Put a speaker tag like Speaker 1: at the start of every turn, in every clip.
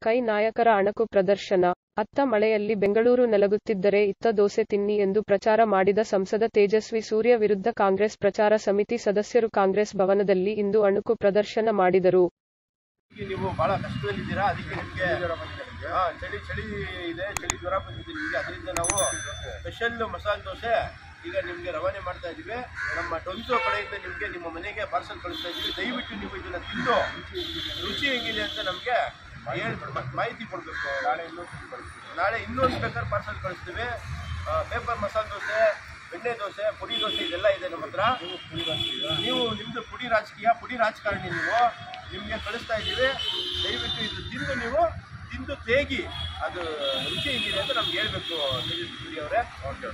Speaker 1: ಕೈ ನಾಯಕರ ಅಣಕು ಪ್ರದರ್ಶನ ಅತ್ತ ಮಳೆಯಲ್ಲಿ ಬೆಂಗಳೂರು ನಲಗುತ್ತಿದ್ದರೆ ಇತ್ತ ದೋಸೆ ತಿನ್ನಿ ಎಂದು ಪ್ರಚಾರ ಮಾಡಿದ ಸಂಸದ ತೇಜಸ್ವಿ ಸೂರ್ಯ ವಿರುದ್ಧ ಕಾಂಗ್ರೆಸ್ ಪ್ರಚಾರ ಸಮಿತಿ ಸದಸ್ಯರು ಕಾಂಗ್ರೆಸ್ ಭವನದಲ್ಲಿ ಇಂದು ಅಣುಕು ಪ್ರದರ್ಶನ ಮಾಡಿದರು
Speaker 2: ಈಗ ನೀವು ಬಹಳ ಕಷ್ಟದಲ್ಲಿದ್ದೀರಾ ಅದಕ್ಕೆ ನಿಮಗೆ ಹಾ ಚಳಿ ಚಳಿ ಇದೆ ಚಳಿ ಜ್ವರ ಬಂದಿದೆ ನಿಮಗೆ ಅದರಿಂದ ನಾವು ಸ್ಪೆಷಲ್ ಮಸಾಲೆ ದೋಸೆ ಈಗ ನಿಮಗೆ ರವಾನೆ ಮಾಡ್ತಾ ಇದ್ದೀವಿ ನಮ್ಮ ಡೊನ್ಸೋ ಕಡೆಯಿಂದ ನಿಮಗೆ ನಿಮ್ಮ ಮನೆಗೆ ಪಾರ್ಸಲ್ ಕಳಿಸ್ತಾ ಇದ್ದೀವಿ ದಯವಿಟ್ಟು ನೀವು ಇದನ್ನ ತಿಂದು ರುಚಿ ಹೆಂಗಿದೆ ಅಂತ ನಮಗೆ ಹೇಳ್ಬಿಡ್ಬೇಕು ಮಾಹಿತಿ ಕೊಡಬೇಕು ನಾಳೆ ಇನ್ನೊಂದು ನಾಳೆ ಇನ್ನೊಂದು ಬೇಕಾದ್ರೆ ಪಾರ್ಸಲ್ ಕಳಿಸ್ತೀವಿ ಪೇಪರ್ ಮಸಾಲೆ ದೋಸೆ ಬೆಣ್ಣೆ ದೋಸೆ ಪುಡಿ ದೋಸೆ ಇದೆಲ್ಲ ಇದೆ ನಮ್ಮ ಹತ್ರ ನೀವು ನಿಮ್ಮದು ಪುಡಿ ರಾಜಕೀಯ ಪುಡಿ ರಾಜಕಾರಣಿ ನೀವು ನಿಮಗೆ ಕಳಿಸ್ತಾ ಇದ್ದೀವಿ ದಯವಿಟ್ಟು ಇದು ತಿಂದು ನೀವು ತಿಂದು ತೇಗಿ ಅದು ರುಚಿ ಹೇಗಿದೆ ಅಂತ ನಮ್ಗೆ ಹೇಳ್ಬೇಕು ತೇಜಸ್ವಿ ಅವರೇ ಓಕೆ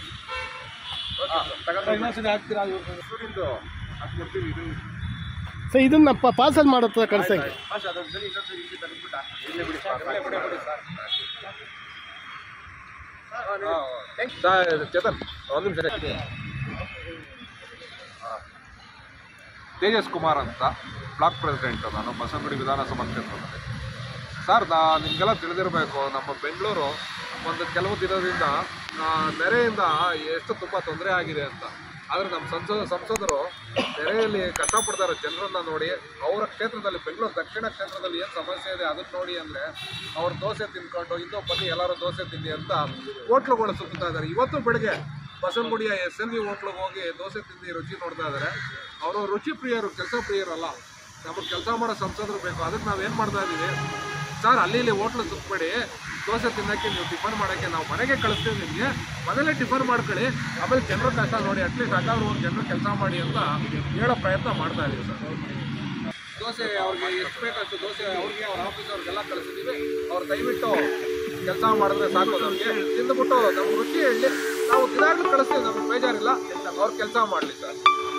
Speaker 3: ಸರ್ ಇದನ್ನ ಪಾರ್ಸಲ್ ಮಾಡತ್ತ ಕಳ್ಸಂಗೆ
Speaker 2: ಭಾಷೆ ಅದೊಂದ್ಸರಿ ಇನ್ನೊಂದ್ಸರಿ ಇಲ್ಲಿ ತೆಗೆದ್ಬಿಟ್ಟ ಇಲ್ಲೇ ಬಿಡಿ ಸರ್ ಇಲ್ಲೇ ಬಿಡಿ ಬಿಡಿ ಸರ್
Speaker 4: ಚೇತನ್ ಒಂದು ನಿಮಿಷ ತೇಜಸ್ ಕುಮಾರ್ ಅಂತ ಬ್ಲಾಕ್ ಪ್ರೆಸಿಡೆಂಟ್ ನಾನು ಬಸವನಗುಡಿ ವಿಧಾನಸಭಾ ಕ್ಷೇತ್ರದಲ್ಲಿ ಸರ್ ನಾ ನಿಮಗೆಲ್ಲ ತಿಳಿದಿರಬೇಕು ನಮ್ಮ ಬೆಂಗಳೂರು ಒಂದು ಕೆಲವು ದಿನದಿಂದ ಆ, ನೆರೆಯಿಂದ ಎಷ್ಟು ತುಂಬ ತೊಂದರೆ ಆಗಿದೆ ಅಂತ ಆದರೆ ನಮ್ಮ ಸಂಸದ ಸಂಸದರು ನೆರೆಯಲ್ಲಿ ಕಷ್ಟಪಡ್ತಾರೆ ಜನರನ್ನ ನೋಡಿ ಅವರ ಕ್ಷೇತ್ರದಲ್ಲಿ ಬೆಂಗಳೂರು ದಕ್ಷಿಣ ಕ್ಷೇತ್ರದಲ್ಲಿ ಏನು ಸಮಸ್ಯೆ ಇದೆ ಅದನ್ನ ನೋಡಿ ಅಂದರೆ ಅವ್ರು ದೋಸೆ ತಿನ್ಕೊಂಡು ಇನ್ನೂ ಬನ್ನಿ ಎಲ್ಲರೂ ದೋಸೆ ತಿನ್ನಿ ಅಂತ ಹೋಟ್ಲುಗಳು ಸುತ್ತಾ ಇದ್ದಾರೆ ಇವತ್ತು ಬೆಳಗ್ಗೆ ಬಸವನಗುಡಿಯ ಎಸ್ ಎನ್ ವಿ ಹೋಟ್ಲಿಗೆ ಹೋಗಿ ದೋಸೆ ತಿಂದು ರುಚಿ ನೋಡ್ತಾ ಇದ್ದಾರೆ ಅವರು ರುಚಿ ಪ್ರಿಯರು ಕೆಲಸ ಪ್ರಿಯರಲ್ಲ ನಮಗೆ ಕೆಲಸ ಮಾಡೋ ಸಂಸದರು ಬೇಕು ಅದಕ್ಕೆ ನಾವೇನು ಮಾಡ್ತಾ ಇದ್ದೀವಿ ಸರ್ ಅಲ್ಲಿ ಇಲ್ಲಿ ಹೋಟ್ಲು ಸುತ್ತಬೇಡಿ ದೋಸೆ ತಿನ್ನೋಕ್ಕೆ ನೀವು ಟಿಫನ್ ಮಾಡೋಕ್ಕೆ ನಾವು ಮನೆಗೆ ಕಳಿಸ್ತೀವಿ ನಿಮಗೆ ಮನೇಲೆ ಟಿಫನ್ ಮಾಡ್ಕೊಳ್ಳಿ ಆಮೇಲೆ ಜನರ ಕಷ್ಟ ನೋಡಿ ಅಟ್ಲೀಸ್ಟ್ ಅಕ್ಕಾದ್ರು ಒಂದು ಜನರು ಕೆಲಸ ಮಾಡಿ ಅಂತ ಹೇಳೋ ಪ್ರಯತ್ನ ಮಾಡ್ತಾ ಇದ್ದೀವಿ ಸರ್ ದೋಸೆ ಅವ್ರಿಗೆ ಎಷ್ಟು ಬೇಕಷ್ಟು ದೋಸೆ ಅವ್ರಿಗೆ ಅವ್ರ ಆಫೀಸ್ ಅವ್ರಿಗೆಲ್ಲ ಕಳಿಸಿದ್ದೀವಿ ಅವ್ರು ದಯವಿಟ್ಟು ಕೆಲಸ ಮಾಡಿದ್ರೆ ಸಾಕು ನಮಗೆ ತಿಂದುಬಿಟ್ಟು ನಮ್ಮ ರುಚಿ ಹೇಳಿ ನಾವು ದಿನಾಗ್ಲೂ ಕಳಿಸ್ತೀವಿ ನಮಗೆ ಬೇಜಾರಿಲ್ಲ ಅವ್ರು ಕೆಲಸ ಮಾಡಲಿ ಸರ್